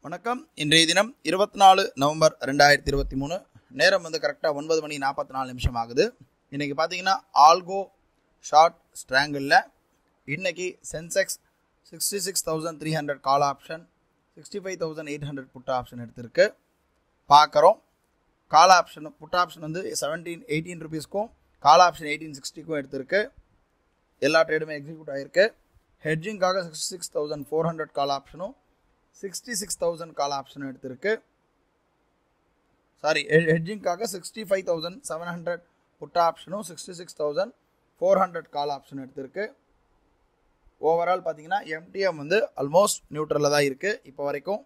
வணக்கம் இன்றைய தினம் இருபத்தி நாலு நவம்பர் ரெண்டாயிரத்தி இருபத்தி மூணு நேரம் வந்து கரெக்டாக ஒன்பது மணி நாற்பத்தி நாலு நிமிஷம் ஆகுது இன்றைக்கி பார்த்தீங்கன்னா ஆல்கோ ஷார்ட் ஸ்ட்ராங்கிளில் இன்னைக்கு Sensex sixty six thousand three hundred call option sixty five thousand eight hundred put option எடுத்திருக்கு பார்க்குறோம் கால் ஆப்ஷன் புட் ஆப்ஷன் வந்து செவன்டீன் எயிட்டீன் ருபீஸ்க்கும் கால் ஆப்ஷன் எயிட்டீன் சிக்ஸ்டிக்கும் எடுத்திருக்கு எல்லா ட்ரேடுமே எக்ஸிக்யூட் ஆகிருக்கு ஹெட்ஜிங்காக sixty six thousand four hundred call ஆப்ஷனும் சிக்ஸ்டி சிக்ஸ் தௌசண்ட் கால் ஆப்ஷனும் எடுத்திருக்கு சாரி ஹெட்ஜிங்காக sixty five thousand seven hundred put ஆப்ஷனும் sixty six thousand four hundred call option எடுத்திருக்கு ஓவரால் பார்த்தீங்கன்னா எம்டிஎம் வந்து ஆல்மோஸ்ட் நியூட்ரலில் தான் இருக்குது இப்போ வரைக்கும்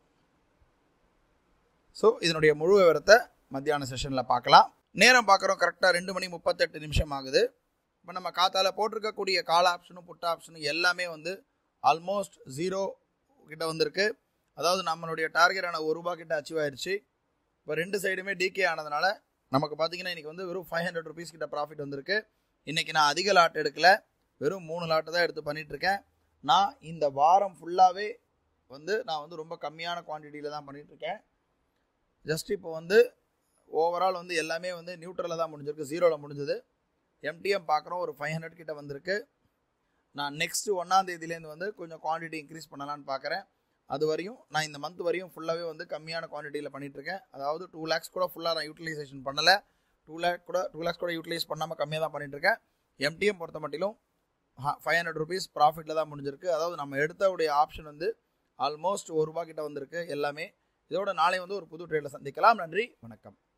ஸோ இதனுடைய முழு விவரத்தை மத்தியான செஷனில் பார்க்கலாம் நேரம் பார்க்குறோம் கரெக்டாக ரெண்டு மணி முப்பத்தெட்டு நிமிஷம் ஆகுது இப்போ நம்ம காத்தால போட்டிருக்கக்கூடிய கால் ஆப்ஷனும் புட் ஆப்ஷனும் எல்லாமே வந்து ஆல்மோஸ்ட் ஜீரோ கிட்ட வந்திருக்கு அதாவது நம்மளுடைய டார்கெட்டான ஒரு ரூபா கிட்ட அச்சீவ் ஆயிடுச்சு இப்போ ரெண்டு சைடுமே டிகே ஆனதுனால நமக்கு பார்த்தீங்கன்னா இன்றைக்கி வந்து வெறும் ஃபைவ் ஹண்ட்ரட் ருபீஸ் கிட்ட ப்ராஃபிட் வந்திருக்கு இன்றைக்கி நான் அதிக லாட் எடுக்கல வெறும் மூணு லாட்டு தான் எடுத்து பண்ணிகிட்ருக்கேன் நான் இந்த வாரம் ஃபுல்லாகவே வந்து நான் வந்து ரொம்ப கம்மியான குவான்டிட்டியில் தான் பண்ணிகிட்ருக்கேன் ஜஸ்ட் இப்போ வந்து ஓவரால் வந்து எல்லாமே வந்து நியூட்ரலில் தான் முடிஞ்சிருக்கு ஜீரோவில் முடிஞ்சது எம்டிஎம் பார்க்குறோம் ஒரு ஃபைவ் ஹண்ட்ரட் கிட்ட வந்திருக்கு நான் நெக்ஸ்ட் ஒன்றாம் தேதியிலேருந்து வந்து கொஞ்சம் குவான்டிட்டி இன்க்ரீஸ் பண்ணலான்னு பார்க்குறேன் அது வரையும் நான் இந்த மந்த் வரையும் ஃபுல்லாகவே வந்து கம்மியான குவான்டிட்டியில் பண்ணிகிட்ருக்கேன் அதாவது டூ லேக்ஸ் கூட ஃபுல்லாக நான் யூட்டிலைசேஷன் பண்ணலை டூ லேக் கூட டூ லேக்ஸ் கூட யூட்டிலைஸ் பண்ணாமல் கம்மியாக தான் பண்ணிகிட்ருக்கேன் எம்டிஎம் பொறுத்த மட்டிலும் ஃபைவ் ஹண்ட்ரட் ருபீஸ் ப்ராஃபிட்டில் தான் முடிஞ்சிருக்கு அதாவது நம்ம எடுத்தவுடைய ஆப்ஷன் வந்து ஆல்மோஸ்ட் ஒரு ரூபா கிட்ட வந்திருக்கு எல்லாமே இதோட நாளை வந்து ஒரு புது ட்ரேடில் சந்திக்கலாம் நன்றி வணக்கம்